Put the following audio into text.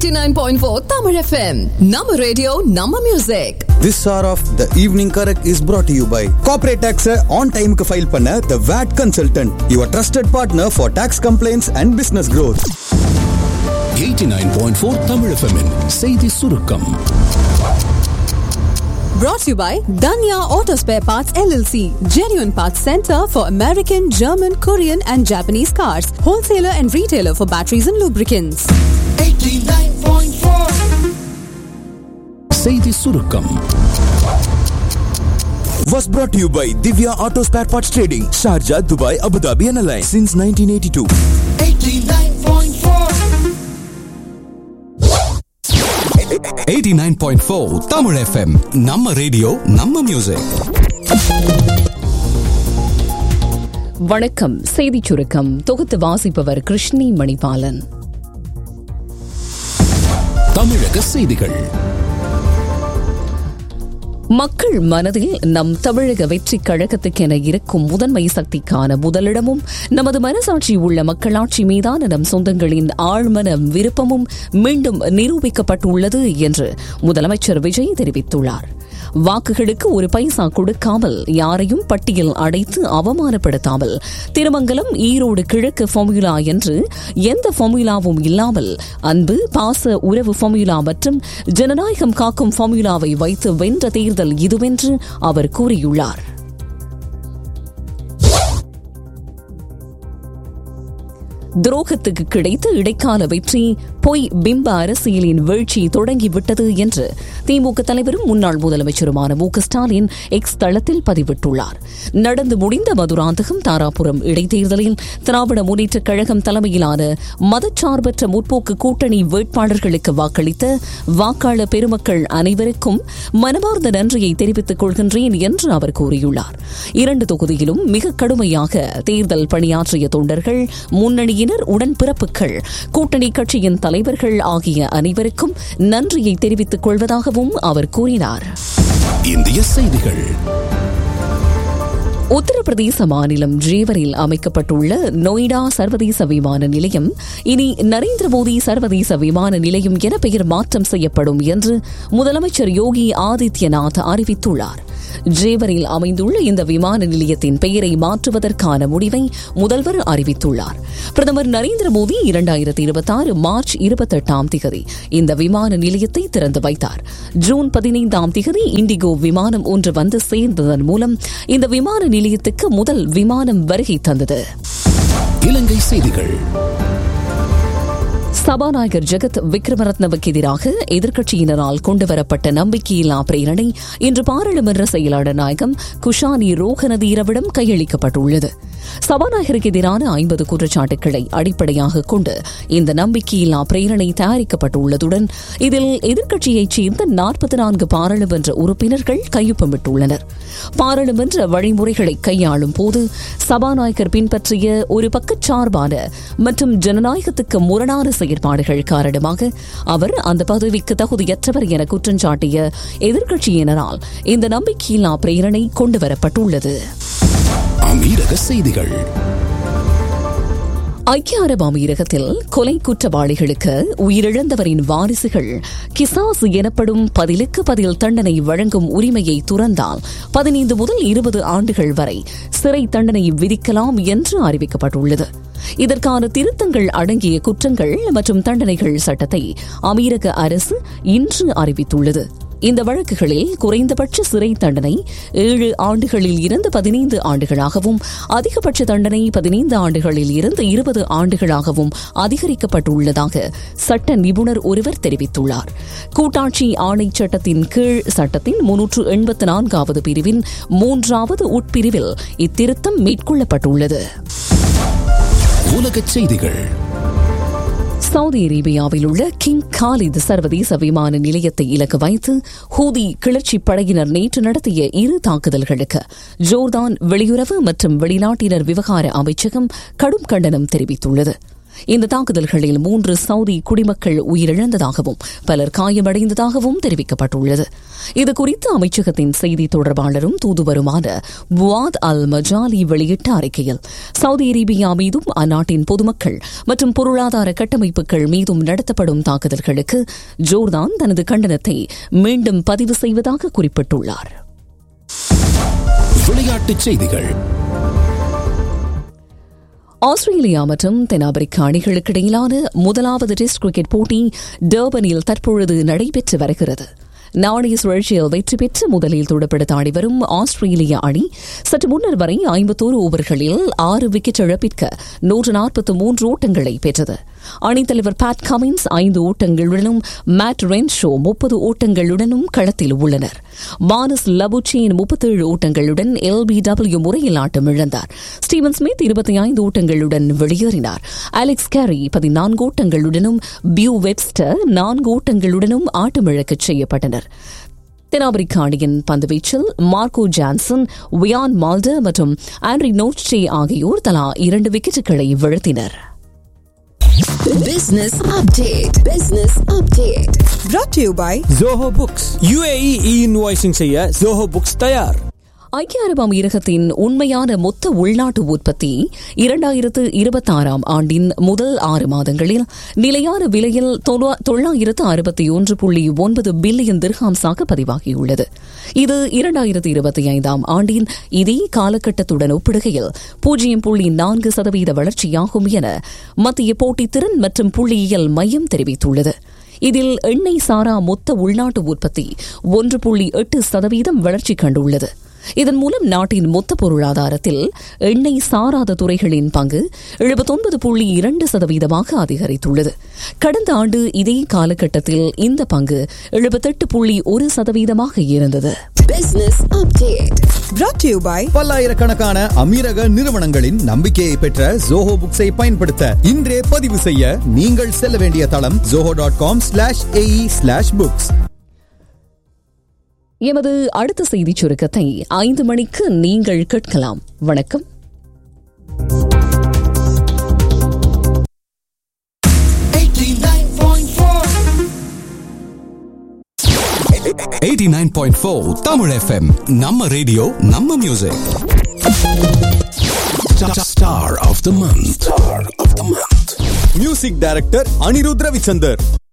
89.4 Tamil FM. Nama radio, Nama music. This hour of the evening correct is brought to you by Corporate Tax on time க்கு file பண்ண The VAT Consultant, your trusted partner for tax complaints and business growth. 89.4 Tamil FM -இன் செய்தி சுருக்கம் Brought to you by Danya Auto Spare Parts LLC. Genuine Parts Center for American, German, Korean and Japanese cars. Wholesaler and retailer for batteries and lubricants. செய்தி சுருக்கம் Was brought to you by Divya Auto Spare Parts Trading, Sharjah, Dubai, Abu Dhabi and Alliance since 1982. 89.4 Tamil FM நம்ம radio நம்ம music வணக்கம் செய்திச் சுருக்கம் தொகுத்து வாசிப்பவர் கிருஷ்ணி மணிபாலன் தமிழக செய்திகள் மக்கள் மனதில் நம் தமிழக வெற்றிக் கழகத்துக்கென இருக்கும் முதன்மை சக்திக்கான முதலிடமும் நமது மனசாட்சி உள்ள மக்களாட்சி மீதான நம் சொந்தங்களின் ஆழ்மன விருப்பமும் மீண்டும் நிரூபிக்கப்பட்டுள்ளது என்று முதலமைச்சர் விஜய் தெரிவித்துள்ளார் வாக்குகளுக்கு ஒரு பைசா கொடுக்காமல் யாரையும் பட்டியல் அடைத்து அவமானப்படுத்தாமல் திருமங்கலம் ஈரோடு கிழக்கு ஃபார்முலா என்று எந்த ஃபார்முலாவும் இல்லாமல் அன்பு பாச உறவு ஃபார்முலா மற்றும் ஜனநாயகம் காக்கும் ஃபார்முலாவை வைத்து வென்ற தேர்தல் இதுவென்று அவர் கூறியுள்ளார் துரோகத்துக்கு கிடைத்த இடைக்கால வெற்றி பொய் பிம்ப அரசியலின் வீழ்ச்சி தொடங்கிவிட்டது என்று திமுக தலைவரும் முன்னாள் முதலமைச்சருமான மு க ஸ்டாலின் எக்ஸ் தளத்தில் பதிவிட்டுள்ளார் நடந்து முடிந்த மதுராந்தகம் தாராபுரம் இடைத்தேர்தலில் திராவிட முன்னேற்றக் கழகம் தலைமையிலான மதச்சார்பற்ற முற்போக்கு கூட்டணி வேட்பாளர்களுக்கு வாக்களித்த வாக்காளர் பெருமக்கள் அனைவருக்கும் மனமார்ந்த நன்றியை தெரிவித்துக் கொள்கின்றேன் என்று அவர் கூறியுள்ளார் இரண்டு தொகுதியிலும் மிக கடுமையாக தேர்தல் பணியாற்றிய தொண்டர்கள் முன்னணியினர் உடன்பிறப்புகள் கூட்டணி கட்சியின் தலைவர்கள் ஆகிய அனைவருக்கும் நன்றியை தெரிவித்துக் கொள்வதாகவும் அவர் கூறினார் இந்திய செய்திகள் உத்தரப்பிரதேச மாநிலம் ஜேவரில் அமைக்கப்பட்டுள்ள நொய்டா சர்வதேச விமான நிலையம் இனி நரேந்திர மோடி சர்வதேச விமான நிலையம் என பெயர் மாற்றம் செய்யப்படும் என்று முதலமைச்சர் யோகி ஆதித்யநாத் அறிவித்துள்ளார் ஜேவரில் அமைந்துள்ள இந்த விமான நிலையத்தின் பெயரை மாற்றுவதற்கான முடிவை முதல்வர் அறிவித்துள்ளார் பிரதமர் நரேந்திர மோடி இரண்டாயிரத்தி இருபத்தி ஆறு மார்ச் இருபத்தெட்டாம் திகதி இந்த விமான நிலையத்தை திறந்து வைத்தார் ஜூன் பதினைந்தாம் திகதி இண்டிகோ விமானம் ஒன்று வந்து சேர்ந்ததன் மூலம் இந்த விமான நிலையத்துக்கு முதல் விமானம் வருகை தந்தது இலங்கை செய்திகள் சபாநாயகர் ஜெகத் விக்ரமரத்னவுக்கு எதிராக எதிர்க்கட்சியினரால் கொண்டுவரப்பட்ட நம்பிக்கையில்லா பிரேரணை இன்று பாராளுமன்ற செயலாளர் நாயகம் குஷானி ரோகநதீரவிடம் கையளிக்கப்பட்டுள்ளது சபாநாயகருக்கு எதிரான ஐம்பது குற்றச்சாட்டுகளை அடிப்படையாக கொண்டு இந்த நம்பிக்கையில்லா பிரேரணை தயாரிக்கப்பட்டுள்ளதுடன் இதில் எதிர்க்கட்சியைச் சேர்ந்த நாற்பத்தி நான்கு பாராளுமன்ற உறுப்பினர்கள் கையொப்பமிட்டுள்ளனர் பாராளுமன்ற வழிமுறைகளை கையாளும் போது சபாநாயகர் பின்பற்றிய ஒரு பக்கச்சார்பான மற்றும் ஜனநாயகத்துக்கு முரணான செயற்பாடுகள் காரணமாக அவர் அந்த பதவிக்கு தகுதியற்றவர் என குற்றஞ்சாட்டிய எதிர்க்கட்சியினரால் இந்த நம்பிக்கையில்லா பிரேரணை கொண்டுவரப்பட்டுள்ளது அமீரக செய்திகள் ஐக்கிய அரபு அமீரகத்தில் கொலை குற்றவாளிகளுக்கு உயிரிழந்தவரின் வாரிசுகள் கிசாஸ் எனப்படும் பதிலுக்கு பதில் தண்டனை வழங்கும் உரிமையை துறந்தால் பதினைந்து முதல் இருபது ஆண்டுகள் வரை சிறை தண்டனை விதிக்கலாம் என்று அறிவிக்கப்பட்டுள்ளது இதற்கான திருத்தங்கள் அடங்கிய குற்றங்கள் மற்றும் தண்டனைகள் சட்டத்தை அமீரக அரசு இன்று அறிவித்துள்ளது இந்த வழக்குகளில் குறைந்தபட்ச சிறை தண்டனை ஏழு ஆண்டுகளில் இருந்து பதினைந்து ஆண்டுகளாகவும் அதிகபட்ச தண்டனை பதினைந்து ஆண்டுகளில் இருந்து இருபது ஆண்டுகளாகவும் அதிகரிக்கப்பட்டுள்ளதாக சட்ட நிபுணர் ஒருவர் தெரிவித்துள்ளார் கூட்டாட்சி ஆணை சட்டத்தின் கீழ் சட்டத்தின் முன்னூற்று எண்பத்து நான்காவது பிரிவின் மூன்றாவது உட்பிரிவில் இத்திருத்தம் மேற்கொள்ளப்பட்டுள்ளது உலகச் செய்திகள் சவுதி அரேபியாவில் உள்ள கிங் காலித் சர்வதேச விமான நிலையத்தை இலக்கு வைத்து ஹூதி கிளர்ச்சி படையினர் நேற்று நடத்திய இரு தாக்குதல்களுக்கு ஜோர்தான் வெளியுறவு மற்றும் வெளிநாட்டினர் விவகார அமைச்சகம் கடும் கண்டனம் தெரிவித்துள்ளது இந்த தாக்குதல்களில் மூன்று சவுதி குடிமக்கள் உயிரிழந்ததாகவும் பலர் காயமடைந்ததாகவும் தெரிவிக்கப்பட்டுள்ளது இதுகுறித்து அமைச்சகத்தின் செய்தி தொடர்பாளரும் தூதுவருமான புவாத் அல் மஜாலி வெளியிட்ட அறிக்கையில் சவுதி அரேபியா மீதும் அந்நாட்டின் பொதுமக்கள் மற்றும் பொருளாதார கட்டமைப்புகள் மீதும் நடத்தப்படும் தாக்குதல்களுக்கு ஜோர்தான் தனது கண்டனத்தை மீண்டும் பதிவு செய்வதாக குறிப்பிட்டுள்ளார் விளையாட்டுச் செய்திகள் ஆஸ்திரேலியா மற்றும் தென்னாப்பிரிக்க அணிகளுக்கு இடையிலான முதலாவது டெஸ்ட் கிரிக்கெட் போட்டி டர்பனில் தற்பொழுது நடைபெற்று வருகிறது நாணய சுழற்சியில் வெற்றி பெற்று முதலில் துடுப்படுத்த ஆடிவரும் ஆஸ்திரேலிய அணி சற்று முன்னர் வரை ஐம்பத்தோரு ஓவர்களில் ஆறு விக்கெட் இழப்பிற்கு நூற்று நாற்பத்தி மூன்று ஓட்டங்களை பெற்றது அணித்தலைவர் பேட் கமின்ஸ் ஐந்து ஓட்டங்களுடனும் மேட் ரென்ஷோ முப்பது ஓட்டங்களுடனும் களத்தில் உள்ளனர் மானஸ் லபுச்சேன் முப்பத்தேழு ஓட்டங்களுடன் எல்பிடபிள்யூ முறையில் ஆட்டம் இழந்தார் ஸ்டீவன் ஸ்மித் இருபத்தி ஐந்து ஓட்டங்களுடன் வெளியேறினார் அலெக்ஸ் கேரி பதினான்கு ஓட்டங்களுடனும் பியூ வெப்ஸ்டர் நான்கு ஓட்டங்களுடனும் ஆட்டமிழக்கச் செய்யப்பட்டனர் தென்னாப்பிரிக்க அணியின் பந்துவீச்சில் மார்க்கோ ஜான்சன் வியான் மால்டர் மற்றும் ஆண்ட்ரி நோட்சே ஆகியோர் தலா இரண்டு விக்கெட்டுகளை வீழ்த்தினர் Business update. Business update. brought to you by Zoho Books UAE e-invoicing செய்ய ஜோஹோ புக்ஸ் தயார் ஐக்கிய அரபு அமீரகத்தின் உண்மையான மொத்த உள்நாட்டு உற்பத்தி இரண்டாயிரத்து இருபத்தாறாம் ஆண்டின் முதல் ஆறு மாதங்களில் நிலையான விலையில் தொள்ளா- தொள்ளாயிரத்து அறுபத்தி ஒன்று புள்ளி ஒன்பது பில்லியன் திர்ஹாம்ஸாக பதிவாகியுள்ளது இது இரண்டாயிரத்து இருபத்தி ஐந்தாம் ஆண்டின் இதே காலகட்டத்துடன் ஒப்பிடுகையில் பூஜ்ஜியம் புள்ளி நான்கு சதவீத வளர்ச்சியாகும் என மத்திய போட்டித்திறன் மற்றும் புள்ளியியல் மையம் தெரிவித்துள்ளது இதில் எண்ணெய் சாரா மொத்த உள்நாட்டு உற்பத்தி ஒன்று புள்ளி எட்டு சதவீதம் வளர்ச்சி கண்டுள்ளது இதன் மூலம் நாட்டின் மொத்த பொருளாதாரத்தில் எண்ணெய் சாராத துறைகளின் பங்கு எழுபத்தொன்பது புள்ளி இரண்டு சதவீதமாக அதிகரித்துள்ளது கடந்த ஆண்டு இதே காலகட்டத்தில் இந்த பங்கு எழுபத்தெட்டு புள்ளி ஒரு சதவீதமாக இருந்தது Business update. brought to you by பல்லாயிரக்கணக்கான அமீரக நிறுவனங்களின் நம்பிக்கையை பெற்ற ஜோஹோ புக்ஸை பயன்படுத்த இன்றே பதிவு செய்ய நீங்கள் செல்ல வேண்டிய தளம் Zoho dot com slash AE slash books எமது அடுத்த செய்திச் சுருக்கத்தை ஐந்து மணிக்கு நீங்கள் கேட்கலாம் வணக்கம் 89.4 தமிழ் எஃப்எம் நம்ம ரேடியோ நம்ம music star of the month star of the month music director Anirudh Ravichander